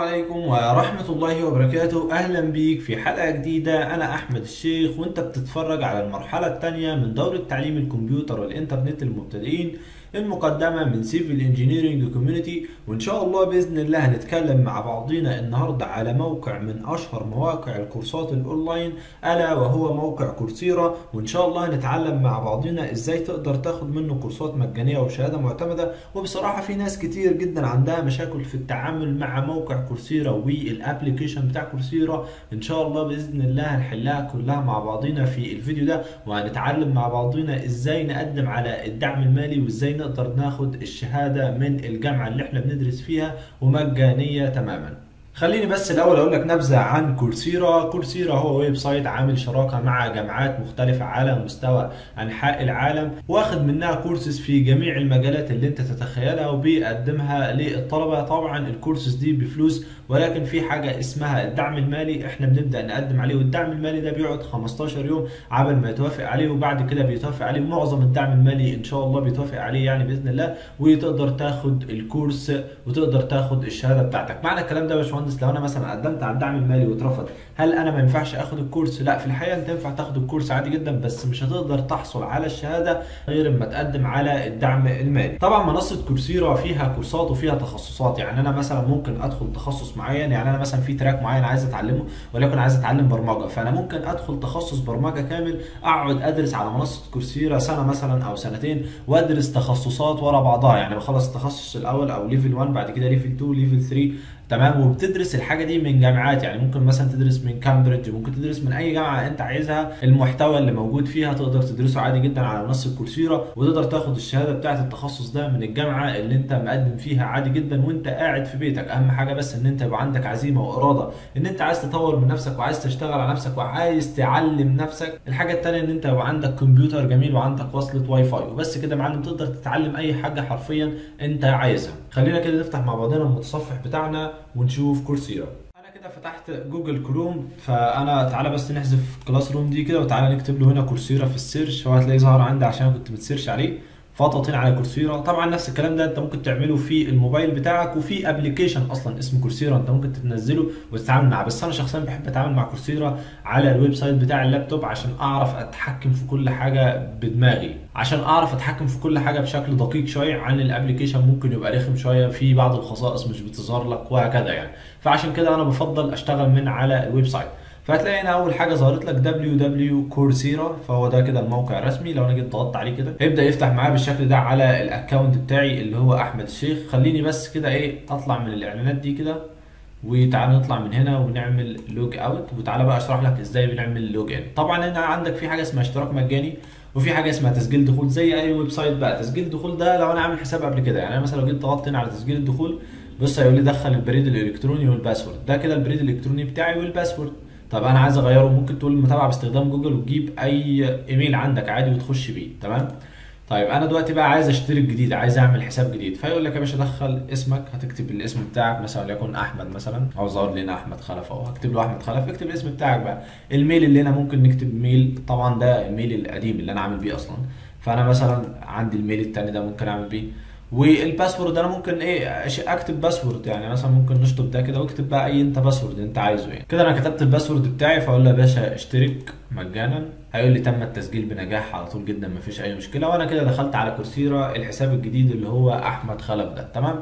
عليكم ورحمة الله وبركاته أهلا بيك في حلقة جديدة أنا أحمد الشيخ وأنت بتتفرج على المرحلة الثانية من دورة تعليم الكمبيوتر والإنترنت للمبتدئين المقدمة من سيفل انجينيرنج كوميونتي وإن شاء الله بإذن الله هنتكلم مع بعضينا النهاردة على موقع من أشهر مواقع الكورسات الأونلاين ألا وهو موقع كورسيرا وإن شاء الله هنتعلم مع بعضينا إزاي تقدر تاخد منه كورسات مجانية وشهادة معتمدة وبصراحة في ناس كتير جدا عندها مشاكل في التعامل مع موقع كورسيرا والابلكيشن بتاع كورسيرا ان شاء الله باذن الله هنحلها كلها مع بعضينا في الفيديو ده وهنتعلم مع بعضينا ازاي نقدم على الدعم المالي وازاي نقدر ناخد الشهاده من الجامعه اللي احنا بندرس فيها ومجانيه تماما خليني بس الاول اقول لك نبذه عن كورسيرا كورسيرا هو ويب سايت عامل شراكه مع جامعات مختلفه على مستوى انحاء العالم واخد منها كورسز في جميع المجالات اللي انت تتخيلها وبيقدمها للطلبه طبعا الكورسز دي بفلوس ولكن في حاجه اسمها الدعم المالي احنا بنبدا نقدم عليه والدعم المالي ده بيقعد 15 يوم عبل ما يتوافق عليه وبعد كده بيتوافق عليه معظم الدعم المالي ان شاء الله بيتوافق عليه يعني باذن الله وتقدر تاخد الكورس وتقدر تاخد الشهاده بتاعتك معنى الكلام ده يا باشمهندس لو انا مثلا قدمت على الدعم المالي واترفض هل انا ما ينفعش اخد الكورس لا في الحقيقه انت ينفع تاخد الكورس عادي جدا بس مش هتقدر تحصل على الشهاده غير اما تقدم على الدعم المالي طبعا منصه كورسيرا فيها كورسات وفيها تخصصات يعني انا مثلا ممكن ادخل تخصص معين يعني انا مثلا في تراك معين عايز اتعلمه ولكن عايز اتعلم برمجه فانا ممكن ادخل تخصص برمجه كامل اقعد ادرس على منصه كورسيرا سنه مثلا او سنتين وادرس تخصصات ورا بعضها يعني بخلص التخصص الاول او ليفل 1 بعد كده ليفل 2 ليفل 3 تمام وبتدرس الحاجه دي من جامعات يعني ممكن مثلا تدرس من كامبريدج ممكن تدرس من اي جامعه انت عايزها المحتوى اللي موجود فيها تقدر تدرسه عادي جدا على منصه كورسيرا وتقدر تاخد الشهاده بتاعه التخصص ده من الجامعه اللي انت مقدم فيها عادي جدا وانت قاعد في بيتك اهم حاجه بس ان انت يبقى عندك عزيمه واراده ان انت عايز تطور من نفسك وعايز تشتغل على نفسك وعايز تعلم نفسك الحاجه الثانيه ان انت يبقى عندك كمبيوتر جميل وعندك وصله واي فاي وبس كده يا معلم تقدر تتعلم اي حاجه حرفيا انت عايزها خلينا كده نفتح مع بعضنا المتصفح بتاعنا ونشوف كورسيرا انا كده فتحت جوجل كروم فانا تعالى بس نحذف كلاس روم دي كده وتعالى نكتب له هنا كورسيرا في السيرش هو هتلاقيه ظهر عندي عشان كنت بتسيرش عليه فضغطين على كورسيرا طبعا نفس الكلام ده انت ممكن تعمله في الموبايل بتاعك وفي ابلكيشن اصلا اسمه كورسيرا انت ممكن تنزله وتتعامل معاه بس انا شخصيا بحب اتعامل مع كورسيرا على الويب سايت بتاع اللابتوب عشان اعرف اتحكم في كل حاجه بدماغي عشان اعرف اتحكم في كل حاجه بشكل دقيق شويه عن الابلكيشن ممكن يبقى رخم شويه في بعض الخصائص مش بتظهر لك وهكذا يعني فعشان كده انا بفضل اشتغل من على الويب سايت فهتلاقي هنا اول حاجه ظهرت لك www.coursera فهو ده كده الموقع الرسمي لو انا جيت ضغطت عليه كده هيبدا يفتح معايا بالشكل ده على الاكونت بتاعي اللي هو احمد الشيخ خليني بس كده ايه اطلع من الاعلانات دي كده وتعالى نطلع من هنا ونعمل لوج اوت وتعالى بقى اشرح لك ازاي بنعمل لوج ان طبعا هنا عندك في حاجه اسمها اشتراك مجاني وفي حاجه اسمها تسجيل دخول زي اي ويب سايت بقى تسجيل الدخول ده لو انا عامل حساب قبل كده يعني انا مثلا لو جيت ضغطت هنا على تسجيل الدخول بص هيقول لي دخل البريد الالكتروني والباسورد ده كده البريد الالكتروني بتاعي والباسورد طب انا عايز اغيره ممكن تقول متابعه باستخدام جوجل وتجيب اي ايميل عندك عادي وتخش بيه تمام طيب انا دلوقتي بقى عايز اشترك جديد عايز اعمل حساب جديد فيقول لك يا باشا دخل اسمك هتكتب الاسم بتاعك مثلا وليكن احمد مثلا او ظهر لنا احمد خلف اهو هكتب له احمد خلف اكتب الاسم بتاعك بقى الميل اللي هنا ممكن نكتب ميل طبعا ده الميل القديم اللي انا عامل بيه اصلا فانا مثلا عندي الميل التاني ده ممكن اعمل بيه والباسورد انا ممكن ايه اكتب باسورد يعني مثلا ممكن نشطب ده كده واكتب بقى اي انت باسورد انت عايزه يعني كده انا كتبت الباسورد بتاعي فاقول له يا باشا اشترك مجانا هيقول لي تم التسجيل بنجاح على طول جدا مفيش اي مشكله وانا كده دخلت على كورسيرا الحساب الجديد اللي هو احمد خلف ده تمام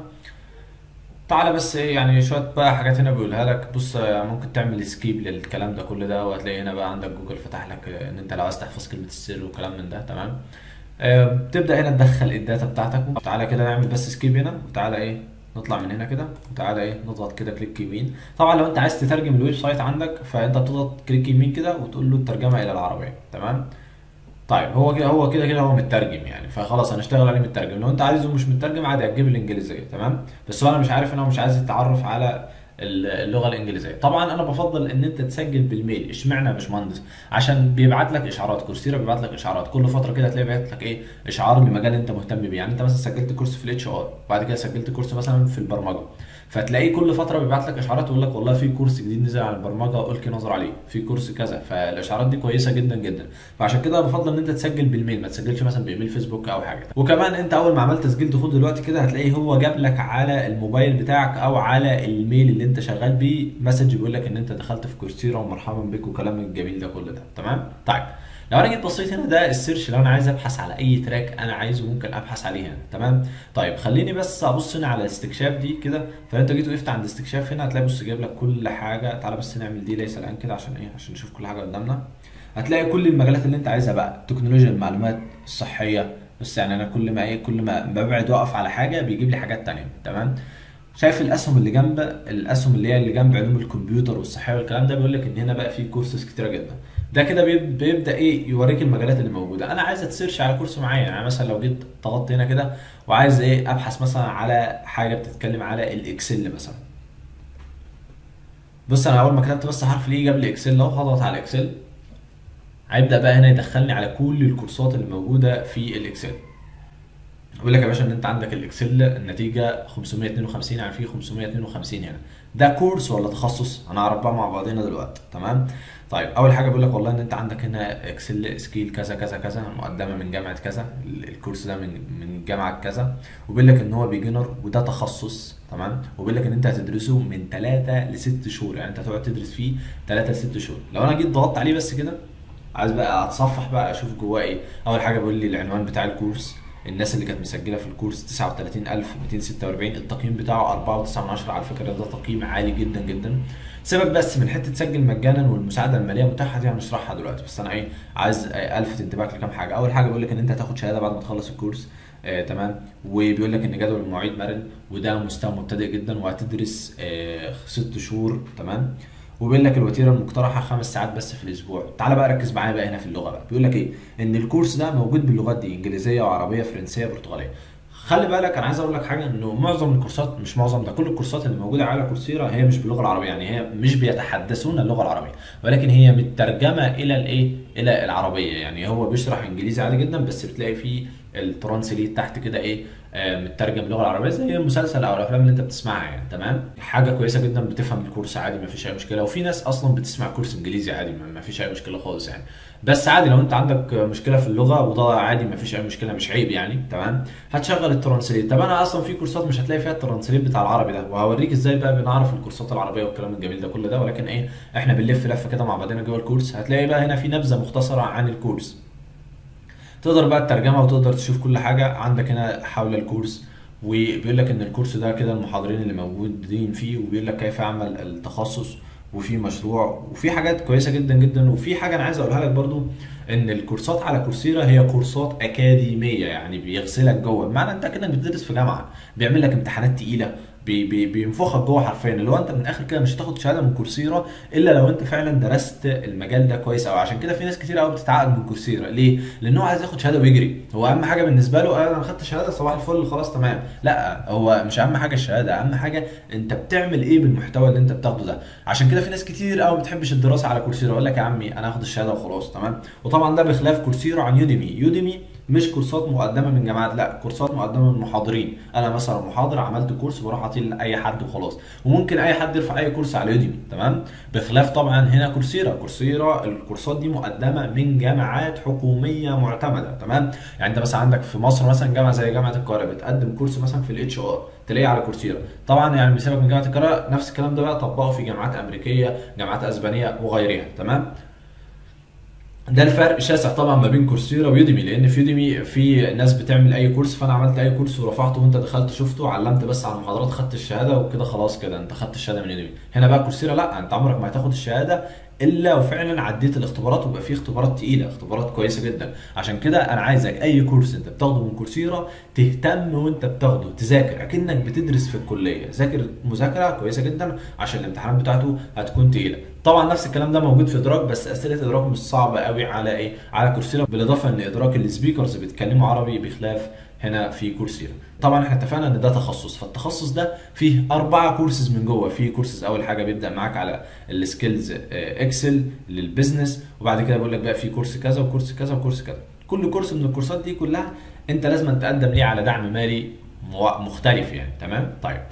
تعالى بس ايه يعني شويه بقى حاجات هنا بيقولها لك بص ممكن تعمل سكيب للكلام ده كل ده وهتلاقي هنا بقى عندك جوجل فتح لك ان انت لو عايز تحفظ كلمه السر وكلام من ده تمام بتبدا هنا تدخل الداتا بتاعتك تعالى كده نعمل بس سكيب هنا وتعالى ايه نطلع من هنا كده وتعالى ايه نضغط كده كليك يمين طبعا لو انت عايز تترجم الويب سايت عندك فانت بتضغط كليك يمين كده وتقول له الترجمه الى العربيه تمام طيب هو كده هو كده كده هو مترجم يعني فخلاص هنشتغل عليه مترجم لو انت عايزه مش مترجم عادي هتجيب الانجليزيه تمام بس هو انا مش عارف انا مش عايز التعرف على اللغه الانجليزيه طبعا انا بفضل ان انت تسجل بالميل اشمعنى يا باشمهندس عشان بيبعت لك اشعارات كورسيرا بيبعت لك اشعارات كل فتره كده تلاقي بيبعت لك ايه اشعار بمجال انت مهتم بيه يعني انت مثلا سجلت كورس في الاتش ار بعد كده سجلت كورس مثلا في البرمجه فتلاقيه كل فتره بيبعت لك اشعارات يقول لك والله في كورس جديد نزل على البرمجه القي نظر عليه في كورس كذا فالاشعارات دي كويسه جدا جدا فعشان كده بفضل ان انت تسجل بالميل ما تسجلش مثلا بايميل فيسبوك او حاجه وكمان انت اول ما عملت تسجيل دخول دلوقتي كده هتلاقيه هو جاب لك على الموبايل بتاعك او على الميل اللي انت شغال بيه مسج بيقول لك ان انت دخلت في كورسيرا ومرحبا بك وكلام الجميل ده كله ده تمام طيب لو انا جيت بصيت هنا ده السيرش لو انا عايز ابحث على اي تراك انا عايزه ممكن ابحث عليه هنا تمام طيب خليني بس ابص هنا على الاستكشاف دي كده فانت جيت وقفت عند استكشاف هنا هتلاقي بص جايب لك كل حاجه تعالى بس نعمل دي ليس الان كده عشان ايه عشان نشوف كل حاجه قدامنا هتلاقي كل المجالات اللي انت عايزها بقى تكنولوجيا المعلومات الصحيه بس يعني انا كل ما ايه كل ما ببعد واقف على حاجه بيجيب لي حاجات تانية تمام شايف الاسهم اللي جنب الاسهم اللي هي اللي جنب علوم الكمبيوتر والصحيه والكلام ده بيقول لك ان هنا بقى في كورسز كتيره جدا ده كده بيب- بيبدا ايه يوريك المجالات اللي موجوده انا عايز تسيرش على كورس معين يعني مثلا لو جيت ضغطت هنا كده وعايز ايه ابحث مثلا على حاجه بتتكلم على الاكسل مثلا بص انا اول ما كتبت بس حرف الاي جاب لي اكسل اهو هضغط على اكسل هيبدا بقى هنا يدخلني على كل الكورسات اللي موجوده في الاكسل يقول لك يا باشا ان انت عندك الاكسل النتيجه 552 يعني في 552 هنا ده كورس ولا تخصص هنعرف بقى مع بعضنا دلوقتي تمام طيب اول حاجه بيقول لك والله ان انت عندك هنا اكسل سكيل كذا كذا كذا مقدمه من جامعه كذا ال- الكورس ده من من جامعه كذا وبيقول لك ان هو بيجنر وده تخصص تمام وبيقول لك ان انت هتدرسه من 3 ل 6 شهور يعني انت هتقعد تدرس فيه 3 ل 6 شهور لو انا جيت ضغطت عليه بس كده عايز بقى اتصفح بقى اشوف جواه ايه اول حاجه بيقول لي العنوان بتاع الكورس الناس اللي كانت مسجله في الكورس 39246 التقييم بتاعه 4.9 على فكره ده تقييم عالي جدا جدا سيبك بس من حته تسجل مجانا والمساعده الماليه متاحه دي هنشرحها دلوقتي بس انا ايه عايز الفت انتباهك لكام حاجه اول حاجه بيقول لك ان انت هتاخد شهاده بعد ما تخلص الكورس آه تمام وبيقول لك ان جدول المواعيد مرن وده مستوى مبتدئ جدا وهتدرس آه ست شهور تمام وبيقول لك الوتيره المقترحه خمس ساعات بس في الاسبوع تعال بقى ركز معايا بقى هنا في اللغه بقى بيقول لك ايه ان الكورس ده موجود باللغات دي انجليزيه وعربيه فرنسيه برتغاليه خلي بالك انا عايز اقول لك حاجه انه معظم الكورسات مش معظم ده كل الكورسات اللي موجوده على كورسيرا هي مش باللغه العربيه يعني هي مش بيتحدثون اللغه العربيه ولكن هي مترجمه الى الايه الى العربيه يعني هو بيشرح انجليزي عادي جدا بس بتلاقي فيه الترانسليت تحت كده ايه آه، مترجم باللغه العربيه زي المسلسل او الافلام اللي انت بتسمعها يعني تمام حاجه كويسه جدا بتفهم الكورس عادي ما فيش اي مشكله وفي ناس اصلا بتسمع كورس انجليزي عادي ما ما فيش اي مشكله خالص يعني بس عادي لو انت عندك مشكله في اللغه وده عادي ما فيش اي مشكله مش عيب يعني تمام هتشغل الترانسليت طب انا اصلا في كورسات مش هتلاقي فيها الترانسليت بتاع العربي ده وهوريك ازاي بقى بنعرف الكورسات العربيه والكلام الجميل ده كل ده ولكن ايه احنا بنلف لفه كده مع بعضنا جوه الكورس هتلاقي بقى هنا في نبذه مختصره عن الكورس تقدر بقى الترجمه وتقدر تشوف كل حاجه عندك هنا حول الكورس وبيقول لك ان الكورس ده كده المحاضرين اللي موجودين فيه وبيقول لك كيف اعمل التخصص وفي مشروع وفي حاجات كويسه جدا جدا وفي حاجه انا عايز اقولها لك برضو ان الكورسات على كورسيرا هي كورسات اكاديميه يعني بيغسلك جوه بمعنى انت كده بتدرس في جامعه بيعمل لك امتحانات تقيله بي بي بينفخك جوه حرفيا اللي هو انت من الاخر كده مش هتاخد شهاده من كورسيرا الا لو انت فعلا درست المجال ده كويس قوي عشان كده في ناس كتير قوي بتتعقد من كورسيرا ليه؟ لان هو عايز ياخد شهاده ويجري هو اهم حاجه بالنسبه له آه، انا خدت شهاده صباح الفل خلاص تمام لا هو مش اهم حاجه الشهاده اهم حاجه انت بتعمل ايه بالمحتوى اللي انت بتاخده ده عشان كده في ناس كتير قوي ما بتحبش الدراسه على كورسيرا يقول لك يا عمي انا هاخد الشهاده وخلاص تمام وطبعا ده بخلاف كورسيرا عن يوديمي يوديمي مش كورسات مقدمه من جامعات لا كورسات مقدمه من محاضرين انا مثلا محاضر عملت كورس بروح اعطيه لاي حد وخلاص وممكن اي حد يرفع اي كورس على يوديمي تمام بخلاف طبعا هنا كورسيرا كورسيرا الكورسات دي مقدمه من جامعات حكوميه معتمده تمام يعني انت مثلا عندك في مصر مثلا جامعه زي جامعه القاهره بتقدم كورس مثلا في الاتش ار تلاقيه على كورسيرا طبعا يعني بسبب من جامعه القاهره نفس الكلام ده بقى طبقه في جامعات امريكيه جامعات اسبانيه وغيرها تمام ده الفرق شاسع طبعا ما بين كورسيرا ويوديمي لان في يوديمي في ناس بتعمل اي كورس فانا عملت اي كورس ورفعته وانت دخلت شفته علمت بس على المحاضرات خدت الشهاده وكده خلاص كده انت خدت الشهاده من يوديمي هنا بقى كورسيرا لا انت عمرك ما هتاخد الشهاده الا وفعلا عديت الاختبارات وبقى في اختبارات تقيله اختبارات كويسه جدا عشان كده انا عايزك اي كورس انت بتاخده من كورسيرا تهتم وانت بتاخده تذاكر اكنك بتدرس في الكليه ذاكر مذاكره كويسه جدا عشان الامتحانات بتاعته هتكون تقيله طبعا نفس الكلام ده موجود في ادراك بس اسئله ادراك مش صعبه قوي على ايه على كورسيرا بالاضافه ان ادراك السبيكرز بيتكلموا عربي بخلاف هنا في كورسيرا طبعا احنا اتفقنا ان ده تخصص فالتخصص ده فيه اربعه كورسز من جوه في كورسز اول حاجه بيبدا معاك على السكيلز اكسل للبيزنس وبعد كده بيقول لك بقى في كورس كذا وكورس كذا وكورس كذا كل كورس من الكورسات دي كلها انت لازم تقدم ليه على دعم مالي مو- مختلف يعني تمام طيب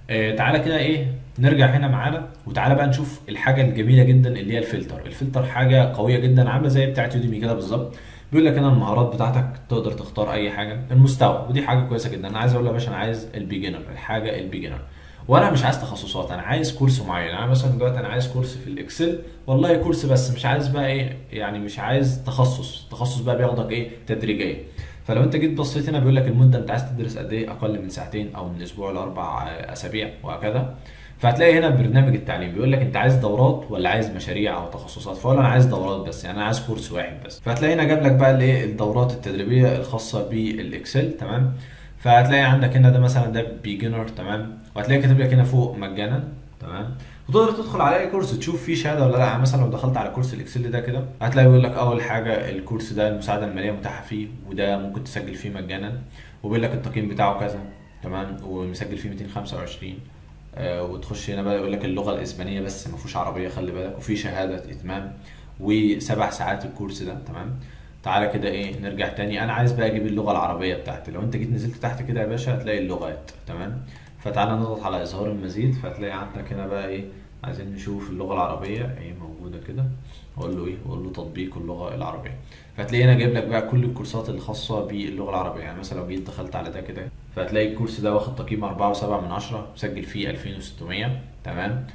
آه تعالى كده ايه نرجع هنا معانا وتعالى بقى نشوف الحاجه الجميله جدا اللي هي الفلتر الفلتر حاجه قويه جدا عامله زي بتاعه يوديمي كده بالظبط بيقول لك هنا المهارات بتاعتك تقدر تختار اي حاجه المستوى ودي حاجه كويسه جدا انا عايز اقول له يا باشا انا عايز البيجنر الحاجه البيجنر وانا مش عايز تخصصات انا عايز كورس معين يعني مثلا دلوقتي انا عايز كورس في الاكسل والله كورس بس مش عايز بقى ايه يعني مش عايز تخصص تخصص بقى بياخدك ايه تدريجيا فلو انت جيت بصيت هنا بيقول لك المده انت عايز تدرس قد ايه اقل من ساعتين او من اسبوع لاربع اسابيع وهكذا فهتلاقي هنا برنامج التعليم بيقول لك انت عايز دورات ولا عايز مشاريع او تخصصات فاقول انا عايز دورات بس يعني انا عايز كورس واحد بس فهتلاقي هنا جاب لك بقى الايه الدورات التدريبيه الخاصه بالاكسل تمام فهتلاقي عندك هنا ده مثلا ده بيجنر تمام وهتلاقي كاتب لك هنا فوق مجانا تمام وتقدر تدخل على اي كورس تشوف فيه شهاده ولا لا يعني مثلا لو دخلت على كورس الاكسل ده كده هتلاقي بيقول لك اول حاجه الكورس ده المساعده الماليه متاحه فيه وده ممكن تسجل فيه مجانا وبيقول لك التقييم بتاعه كذا تمام ومسجل فيه 225 آه وتخش هنا بقى يقول لك اللغه الاسبانيه بس ما فيهوش عربيه خلي بالك وفي شهاده اتمام وسبع ساعات الكورس ده تمام تعالى كده ايه نرجع تاني انا عايز بقى اجيب اللغه العربيه بتاعتي لو انت جيت نزلت تحت كده يا باشا هتلاقي اللغات تمام فتعالى نضغط على اظهار المزيد فهتلاقي عندك هنا بقى ايه عايزين نشوف اللغه العربيه اهي موجوده كده اقول له ايه اقول له تطبيق اللغه العربيه فهتلاقي هنا جايب لك بقى كل الكورسات الخاصه باللغه العربيه يعني مثلا لو جيت دخلت على ده كده فهتلاقي الكورس ده واخد تقييم 4.7 من 10 مسجل فيه 2600 تمام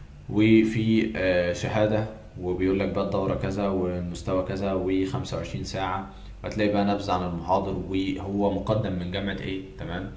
وفي آه شهاده وبيقول لك بقى الدوره كذا والمستوى كذا و25 ساعه وهتلاقي بقى نبذه عن المحاضر وهو مقدم من جامعه ايه تمام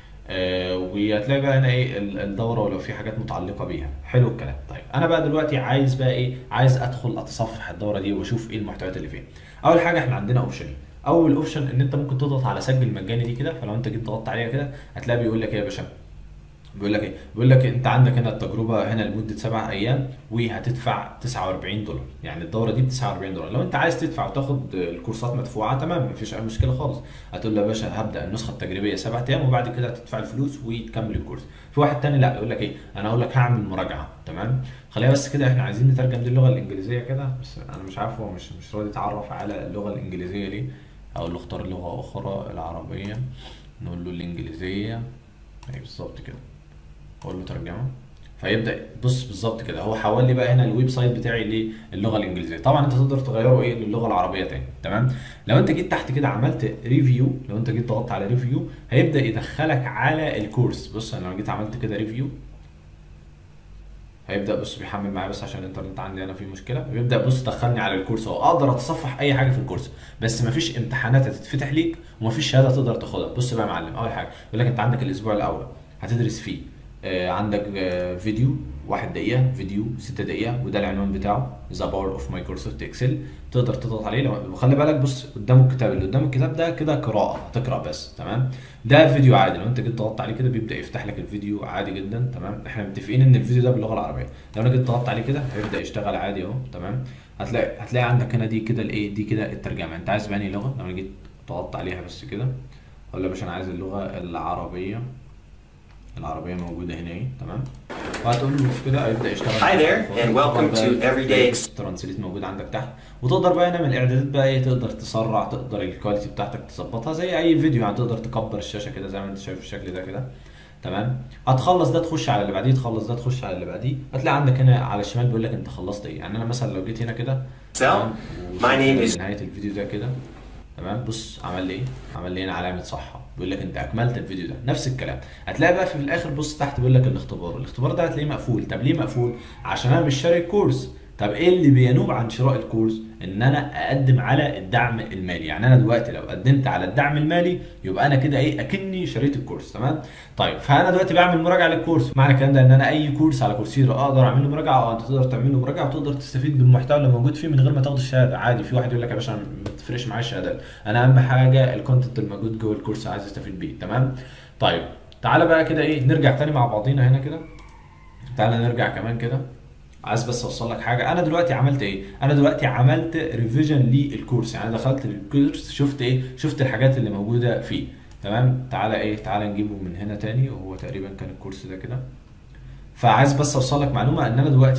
آه وهتلاقي بقى هنا ايه الدوره ولو في حاجات متعلقه بيها حلو الكلام طيب انا بقى دلوقتي عايز بقى ايه عايز ادخل اتصفح الدوره دي واشوف ايه المحتويات اللي فيها اول حاجه احنا عندنا اوبشنين اول اوبشن ان انت ممكن تضغط على سجل مجاني دي كده فلو انت جيت ضغطت عليها كده هتلاقي بيقول لك ايه يا باشا بيقول لك ايه بيقول لك انت عندك هنا التجربه هنا لمده سبع ايام وهتدفع 49 دولار يعني الدوره دي ب 49 دولار لو انت عايز تدفع وتاخد الكورسات مدفوعه تمام مفيش اي مشكله خالص هتقول له يا باشا هبدا النسخه التجريبيه سبع ايام وبعد كده هتدفع الفلوس وتكمل الكورس في واحد تاني لا يقول لك ايه انا اقول لك هعمل مراجعه تمام خلينا بس كده احنا عايزين نترجم دي اللغه الانجليزيه كده بس انا مش عارف هو مش مش راضي يتعرف على اللغه الانجليزيه ليه اقول له اختار لغه اخرى العربيه نقول له الانجليزيه اهي بالظبط كده اقول له ترجمه فيبدا بص بالظبط كده هو حول لي بقى هنا الويب سايت بتاعي للغه الانجليزيه طبعا انت تقدر تغيره ايه للغه العربيه تاني تمام لو انت جيت تحت كده عملت ريفيو لو انت جيت ضغطت على ريفيو هيبدا يدخلك على الكورس بص انا لو جيت عملت كده ريفيو هيبدا بص بيحمل معايا بس عشان الانترنت عندي انا فيه مشكله بيبدا بص دخلني على الكورس اهو اقدر اتصفح اي حاجه في الكورس بس مفيش امتحانات هتتفتح ليك ومفيش شهاده تقدر تاخدها بص بقى يا معلم اول حاجه يقول لك انت عندك الاسبوع الاول هتدرس فيه آه عندك آه فيديو واحد دقيقة فيديو ستة دقيقة وده العنوان بتاعه ذا باور اوف مايكروسوفت اكسل تقدر تضغط عليه لو وخلي بالك بص قدامه الكتاب اللي قدام الكتاب ده كده قراءة هتقرا بس تمام ده فيديو عادي لو انت جيت ضغطت عليه كده بيبدا يفتح لك الفيديو عادي جدا تمام احنا متفقين ان الفيديو ده باللغة العربية لو انا جيت ضغطت عليه كده هيبدا يشتغل عادي اهو تمام هتلاقي هتلاقي عندك هنا دي كده الايه دي كده الترجمة انت عايز بأنهي لغة لو انا جيت ضغطت عليها بس كده اقول له يا باشا انا عايز اللغة العربية العربية موجودة هنا اهي تمام وهتقول له كده هيبدأ يشتغل Hi there and welcome to Everyday ترانسليت موجود عندك تحت وتقدر بقى هنا من الاعدادات بقى ايه تقدر تسرع تقدر الكواليتي بتاعتك تظبطها زي اي فيديو يعني تقدر تكبر الشاشة كده زي ما انت شايف الشكل ده كده تمام هتخلص ده تخش على اللي بعديه تخلص ده تخش على اللي بعديه هتلاقي عندك هنا على الشمال بيقول لك انت خلصت ايه يعني انا مثلا لو جيت هنا كده So, تمام، my name وشفت is نهاية الفيديو ده كده تمام بص عمل لي ايه عمل لي هنا علامه صح بيقول لك انت اكملت الفيديو ده نفس الكلام هتلاقي بقى في الاخر بص تحت بيقول لك الاختبار الاختبار ده هتلاقيه مقفول طب ليه مقفول عشان انا مش شاري الكورس طب ايه اللي بينوب عن شراء الكورس ان انا اقدم على الدعم المالي يعني انا دلوقتي لو قدمت على الدعم المالي يبقى انا كده ايه اكني شريت الكورس تمام طيب فانا دلوقتي بعمل مراجعه للكورس معنى الكلام ده ان انا اي كورس على كورسيرا اقدر اعمل له مراجعه اه انت تقدر تعمل له مراجعه وتقدر تستفيد بالمحتوى اللي موجود فيه من غير ما تاخد الشهاده عادي في واحد يقول لك يا باشا أنا ما تفرقش معايا الشهادات انا اهم حاجه الكونتنت الموجود جوه الكورس عايز استفيد بيه تمام طيب تعالى بقى كده ايه نرجع تاني مع بعضينا هنا كده تعالى نرجع كمان كده عايز بس اوصل لك حاجه انا دلوقتي عملت ايه انا دلوقتي عملت ريفيجن للكورس يعني دخلت الكورس شفت ايه شفت الحاجات اللي موجوده فيه تمام تعالى ايه تعالى نجيبه من هنا تاني وهو تقريبا كان الكورس ده كده فعايز بس اوصل لك معلومه ان انا دلوقتي ايه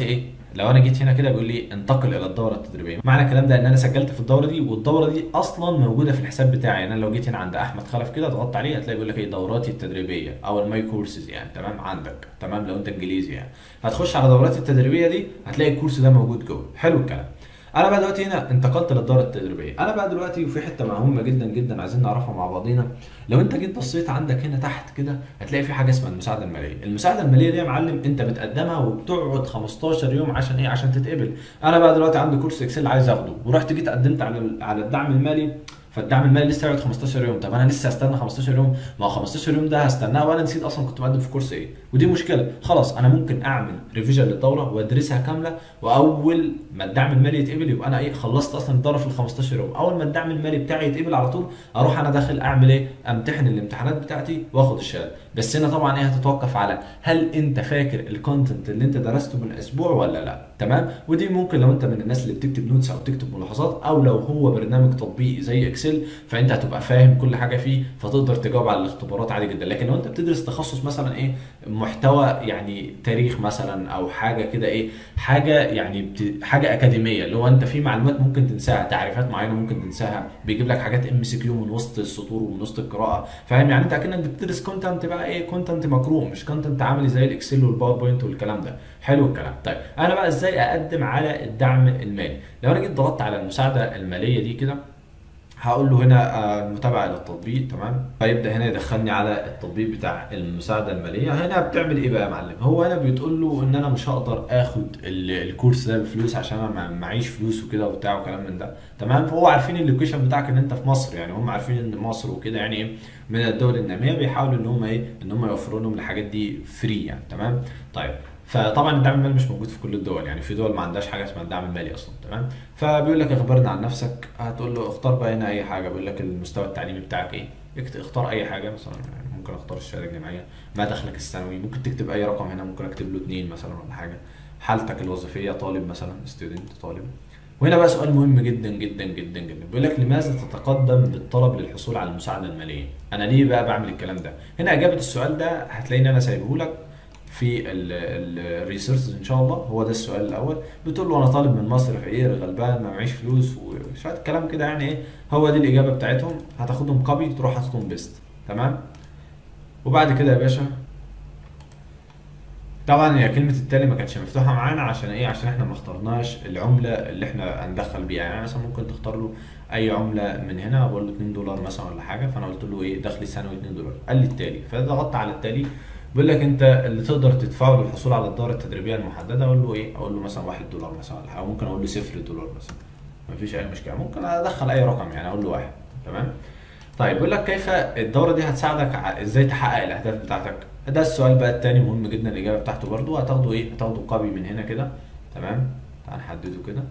لو انا جيت هنا كده بيقول لي انتقل الى الدوره التدريبيه معنى الكلام ده ان انا سجلت في الدوره دي والدوره دي اصلا موجوده في الحساب بتاعي يعني انا لو جيت هنا عند احمد خلف كده ضغطت عليه هتلاقي بيقول لك ايه دوراتي التدريبيه او الماي كورسز يعني تمام عندك تمام لو انت انجليزي يعني هتخش على دوراتي التدريبيه دي هتلاقي الكورس ده موجود جوه حلو الكلام انا بقى دلوقتي هنا انتقلت للدوره التدريبيه انا بقى دلوقتي وفي حته مهمه جدا جدا عايزين نعرفها مع بعضينا لو انت جيت بصيت عندك هنا تحت كده هتلاقي في حاجه اسمها المساعده الماليه المساعده الماليه دي يا معلم انت بتقدمها وبتقعد 15 يوم عشان ايه عشان تتقبل انا بقى دلوقتي عندي كورس اكسل عايز اخده ورحت جيت قدمت على على الدعم المالي فالدعم المالي لسه هيقعد 15 يوم طب انا لسه هستنى 15 يوم ما هو 15 يوم ده هستناه وانا نسيت اصلا كنت بقدم في كورس ايه ودي مشكله خلاص انا ممكن اعمل ريفيجن للدوره وادرسها كامله واول ما الدعم المالي يتقبل يبقى انا ايه خلصت اصلا الدوره في ال 15 يوم اول ما الدعم المالي بتاعي يتقبل على طول اروح انا داخل اعمل ايه امتحن الامتحانات بتاعتي واخد الشهاده بس هنا طبعا ايه هتتوقف على هل انت فاكر الكونتنت اللي انت درسته من اسبوع ولا لا تمام ودي ممكن لو انت من الناس اللي بتكتب نوتس او بتكتب ملاحظات او لو هو برنامج تطبيقي زي اكسل فانت هتبقى فاهم كل حاجه فيه فتقدر تجاوب على الاختبارات عادي جدا لكن لو انت بتدرس تخصص مثلا ايه محتوى يعني تاريخ مثلا او حاجه كده ايه حاجه يعني بت... حاجه اكاديميه اللي هو انت في معلومات ممكن تنساها تعريفات معينه ممكن تنساها بيجيب لك حاجات ام سي كيو من وسط السطور ومن وسط القراءه فاهم يعني انت اكنك بتدرس كونتنت بقى ايه كونتنت مقروء مش كونتنت عملي زي الاكسل والباوربوينت والكلام ده حلو الكلام طيب انا بقى ازاي اقدم على الدعم المالي لو انا جيت ضغطت على المساعده الماليه دي كده هقول له هنا آه، متابعه الى التطبيق تمام فيبدا هنا يدخلني على التطبيق بتاع المساعده الماليه هنا بتعمل ايه بقى يا معلم هو هنا بتقول له ان انا مش هقدر اخد ال- الكورس ده بفلوس عشان انا ما- معيش فلوس وكده وبتاع وكلام من ده تمام فهو عارفين اللوكيشن بتاعك ان انت في مصر يعني هم عارفين ان مصر وكده يعني ايه من الدول الناميه بيحاولوا ان هم ايه ان هم يوفروا لهم الحاجات دي فري يعني تمام طيب فطبعا الدعم المالي مش موجود في كل الدول يعني في دول ما عندهاش حاجه اسمها الدعم المالي اصلا تمام فبيقول لك اخبرنا عن نفسك هتقول له اختار بقى هنا اي حاجه بيقول لك المستوى التعليمي بتاعك ايه اكت- اختار اي حاجه مثلا يعني ممكن اختار الشهاده الجامعيه ما دخلك الثانوي ممكن تكتب اي رقم هنا ممكن اكتب له اتنين مثلا ولا حاجه حالتك الوظيفيه طالب مثلا ستودنت طالب وهنا بقى سؤال مهم جدا جدا جدا جدا بيقول لك لماذا تتقدم بالطلب للحصول على المساعده الماليه انا ليه بقى بعمل الكلام ده هنا اجابه السؤال ده هتلاقيني انا سايبه لك في الريسيرش ان شاء الله هو ده السؤال الاول بتقول له انا طالب من مصر فقير غلبان ما معيش فلوس وشويه كلام كده يعني ايه هو دي الاجابه بتاعتهم هتاخدهم كوبي تروح حاططهم بيست تمام وبعد كده يا باشا طبعا هي كلمة التالي ما كانتش مفتوحة معانا عشان ايه عشان احنا ما اخترناش العملة اللي احنا هندخل بيها يعني مثلا ممكن تختار له اي عملة من هنا بقول له 2 دولار مثلا ولا حاجة فانا قلت له ايه دخلي السنوي 2 دولار قال لي التالي فضغطت على التالي بيقول لك انت اللي تقدر تدفعه للحصول على الدورة التدريبية المحددة اقول له ايه اقول له مثلا 1 دولار مثلا ولا حاجة ممكن اقول له 0 دولار مثلا مفيش اي مشكلة ممكن ادخل اي رقم يعني اقول له واحد تمام طيب بيقول لك كيف الدوره دي هتساعدك ع- ازاي تحقق الاهداف بتاعتك ده السؤال بقى التاني مهم جدا الاجابه بتاعته برضو هتاخده ايه هتاخده كوبي من هنا كده تمام تعال نحدده كده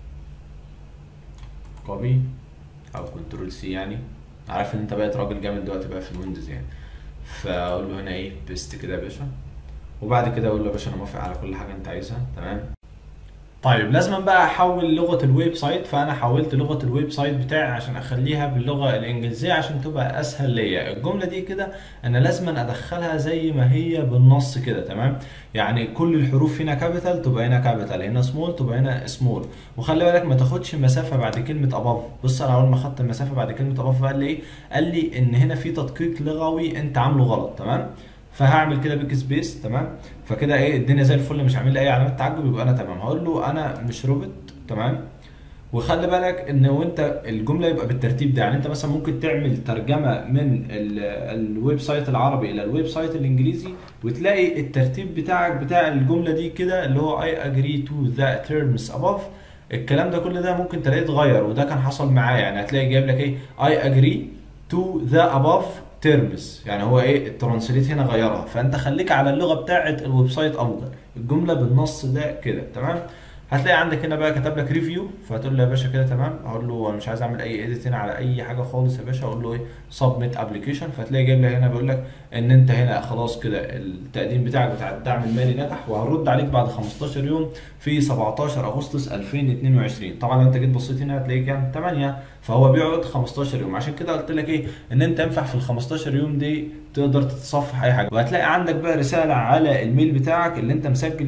كوبي او كنترول سي يعني عارف ان انت بقيت راجل جامد دلوقتي بقى في الويندوز يعني فاقول له هنا ايه بيست كده يا باشا وبعد كده اقول له يا باشا انا موافق على كل حاجه انت عايزها تمام طيب لازم بقى احول لغه الويب سايت فانا حولت لغه الويب سايت بتاعي عشان اخليها باللغه الانجليزيه عشان تبقى اسهل ليا الجمله دي كده انا لازم ادخلها زي ما هي بالنص كده تمام يعني كل الحروف هنا كابيتال تبقى هنا كابيتال هنا سمول تبقى هنا سمول وخلي بالك ما تاخدش مسافه بعد كلمه اباف بص انا اول ما خدت المسافه بعد كلمه اباف قال لي ايه قال لي ان هنا في تدقيق لغوي انت عامله غلط تمام فهعمل كده بيك سبيس تمام فكده ايه الدنيا زي الفل مش عامل لي اي علامات تعجب يبقى انا تمام هقول له انا مش روبوت تمام وخلي بالك ان وانت الجمله يبقى بالترتيب ده يعني انت مثلا ممكن تعمل ترجمه من ال- الويب سايت العربي الى الويب سايت الانجليزي وتلاقي الترتيب بتاعك بتاع الجمله دي كده اللي هو I agree to the terms above الكلام ده كل ده ممكن تلاقيه اتغير وده كان حصل معايا يعني هتلاقي جايب لك ايه I agree to the above terms يعني هو ايه الترانسليت هنا غيرها فانت خليك على اللغه بتاعه الويب سايت افضل الجمله بالنص ده كده تمام هتلاقي عندك هنا بقى كتب لك ريفيو فهتقول له يا باشا كده تمام هقول له انا مش عايز اعمل اي اديت هنا على اي حاجه خالص يا باشا اقول له ايه سبميت ابلكيشن فهتلاقي جايب لك هنا بيقول لك ان انت هنا خلاص كده التقديم بتاعك بتاع الدعم المالي نجح وهرد عليك بعد 15 يوم في 17 اغسطس 2022 طبعا لو انت جيت بصيت هنا هتلاقي كام 8 فهو بيقعد 15 يوم عشان كده قلت لك ايه ان انت ينفع في ال 15 يوم دي تقدر تتصفح اي حاجه وهتلاقي عندك بقى رساله على الميل بتاعك اللي انت مسجل بيه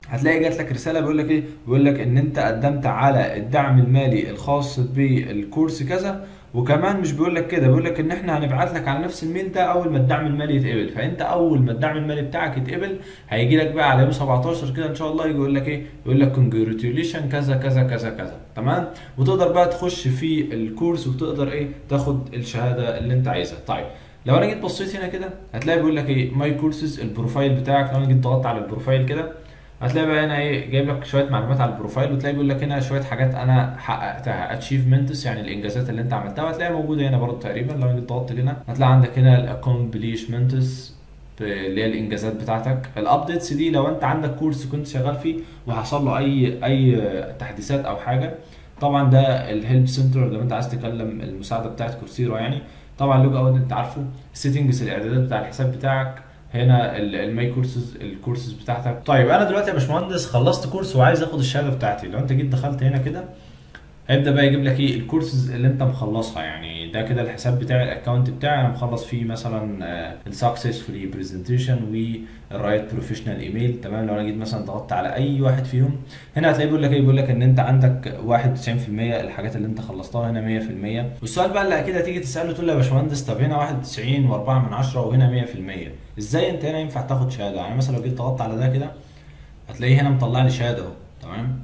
هتلاقي جات لك رساله بيقول لك ايه بيقول لك ان انت قدمت على الدعم المالي الخاص بالكورس كذا وكمان مش بيقول لك كده بيقول لك ان احنا هنبعت لك على نفس الميل ده اول ما الدعم المالي يتقبل فانت اول ما الدعم المالي بتاعك يتقبل هيجي لك بقى على يوم 17 كده ان شاء الله يجي يقول لك ايه يقول لك كونجراتيوليشن كذا كذا كذا كذا تمام وتقدر بقى تخش في الكورس وتقدر ايه تاخد الشهاده اللي انت عايزها طيب لو انا جيت بصيت هنا كده هتلاقي بيقول لك ايه ماي كورسز البروفايل بتاعك لو انا جيت ضغطت على البروفايل كده هتلاقي بقى هنا ايه جايب لك شويه معلومات على البروفايل وتلاقي بيقول لك هنا شويه حاجات انا حققتها اتشيفمنتس يعني الانجازات اللي انت عملتها وهتلاقيها موجوده هنا برضه تقريبا لو جيت ضغطت هنا هتلاقي عندك هنا الاكومبليشمنتس اللي هي الانجازات بتاعتك الابديتس دي لو انت عندك كورس كنت شغال فيه وحصل له اي اي تحديثات او حاجه طبعا ده الهيلب سنتر لو انت عايز تكلم المساعده بتاعت كورسيرا يعني طبعا لوج اوت انت عارفه السيتنجز الاعدادات بتاع الحساب بتاعك هنا الماي كورسز الكورسز بتاعتك طيب انا دلوقتي يا باشمهندس خلصت كورس وعايز اخد الشهاده بتاعتي لو انت جيت دخلت هنا كده هيبدا بقى يجيب لك ايه الكورسز اللي انت مخلصها يعني ده كده الحساب بتاعي الاكونت بتاعي انا مخلص فيه مثلا السكسسفولي برزنتيشن والرايت بروفيشنال ايميل تمام لو انا جيت مثلا ضغطت على اي واحد فيهم هنا هتلاقيه بيقول لك ايه بيقول لك ان انت عندك 91% الحاجات اللي انت خلصتها هنا 100% والسؤال بقى اللي اكيد هتيجي تساله تقول له يا باشمهندس طب هنا 91 و4 من 10 وهنا 100% ازاي انت هنا ينفع تاخد شهاده يعني مثلا لو جيت ضغطت على ده كده هتلاقيه هنا مطلع لي شهاده اهو تمام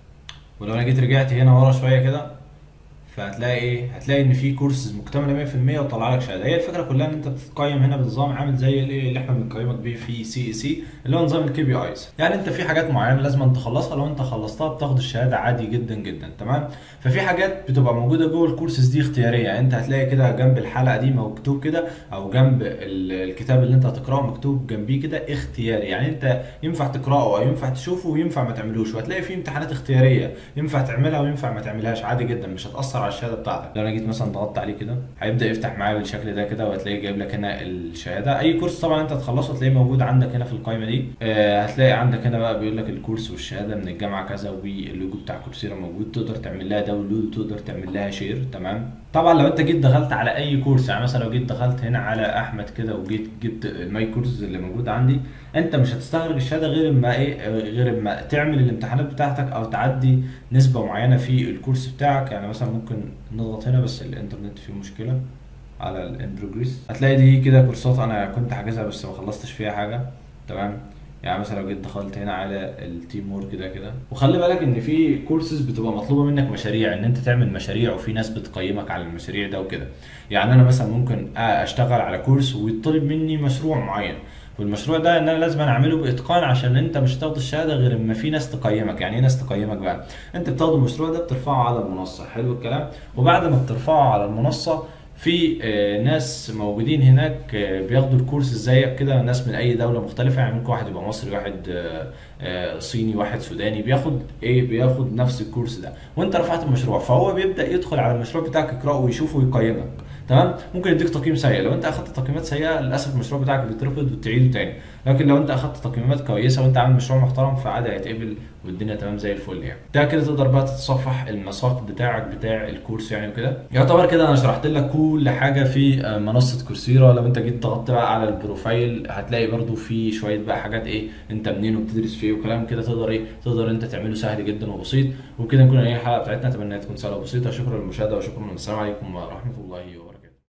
ولو انا جيت رجعت هنا ورا شويه كده فهتلاقي ايه هتلاقي ان في كورسز مكتمله 100% وطلع لك شهاده هي الفكره كلها ان انت بتتقيم هنا بنظام عامل زي الايه اللي احنا بنقيمك بيه في سي اي سي اللي هو نظام الكي بي ايز يعني انت في حاجات معينه لازم تخلصها لو انت خلصتها بتاخد الشهاده عادي جدا جدا تمام ففي حاجات بتبقى موجوده جوه الكورسز دي اختياريه يعني انت هتلاقي كده جنب الحلقه دي مكتوب كده او جنب الكتاب اللي انت هتقراه مكتوب جنبيه كده اختياري يعني انت ينفع تقراه او ينفع تشوفه وينفع ما تعملوش وهتلاقي في امتحانات اختياريه ينفع تعملها وينفع ما تعملهاش عادي جدا مش هتاثر على الشهاده بتاعتك لو انا جيت مثلا ضغطت عليه كده هيبدا يفتح معايا بالشكل ده كده وهتلاقي جايب لك هنا الشهاده اي كورس طبعا انت تخلصه هتلاقيه موجود عندك هنا في القائمه دي آه هتلاقي عندك هنا بقى بيقول لك الكورس والشهاده من الجامعه كذا واللوجو بتاع كورسيرا موجود تقدر تعمل لها داونلود وتقدر تعمل لها شير تمام طبعا لو انت جيت دخلت على اي كورس يعني مثلا لو جيت دخلت هنا على احمد كده وجيت جبت الماي كورسز اللي موجود عندي انت مش هتستخرج الشهاده غير اما ايه غير اما تعمل الامتحانات بتاعتك او تعدي نسبه معينه في الكورس بتاعك يعني مثلا ممكن نضغط هنا بس الانترنت فيه مشكله على الان بروجريس هتلاقي دي كده كورسات انا كنت حاجزها بس ما خلصتش فيها حاجه تمام يعني مثلا لو جيت دخلت هنا على التيم وورك ده كده وخلي بالك ان في كورسز بتبقى مطلوبه منك مشاريع ان انت تعمل مشاريع وفي ناس بتقيمك على المشاريع ده وكده يعني انا مثلا ممكن اشتغل على كورس ويطلب مني مشروع معين والمشروع ده ان انا لازم اعمله باتقان عشان انت مش هتاخد الشهاده غير اما في ناس تقيمك يعني ايه ناس تقيمك بقى انت بتاخد المشروع ده بترفعه على المنصه حلو الكلام وبعد ما بترفعه على المنصه في ناس موجودين هناك بياخدوا الكورس زيك كده ناس من اي دوله مختلفه يعني ممكن واحد يبقى مصري واحد صيني واحد سوداني بياخد ايه بياخد نفس الكورس ده وانت رفعت المشروع فهو بيبدا يدخل على المشروع بتاعك يقراه ويشوفه ويقيمك تمام ممكن يديك تقييم سيء لو انت اخدت تقييمات سيئه للاسف المشروع بتاعك بيترفض وتعيده تاني لكن لو انت اخدت تقييمات كويسه وانت عامل مشروع محترم فعادي هيتقبل والدنيا تمام زي الفل يعني ده كده تقدر بقى تتصفح المساق بتاعك بتاع الكورس يعني وكده يعتبر كده انا شرحت لك كل حاجه في منصه كورسيرا لو انت جيت ضغطت بقى على البروفايل هتلاقي برده في شويه بقى حاجات ايه انت منين وبتدرس فيه وكلام كده تقدر ايه تقدر انت تعمله سهل جدا وبسيط وبكده نكون ايه الحلقه بتاعتنا اتمنى تكون سهله وبسيطه شكرا للمشاهده وشكرا والسلام عليكم ورحمه الله وبركاته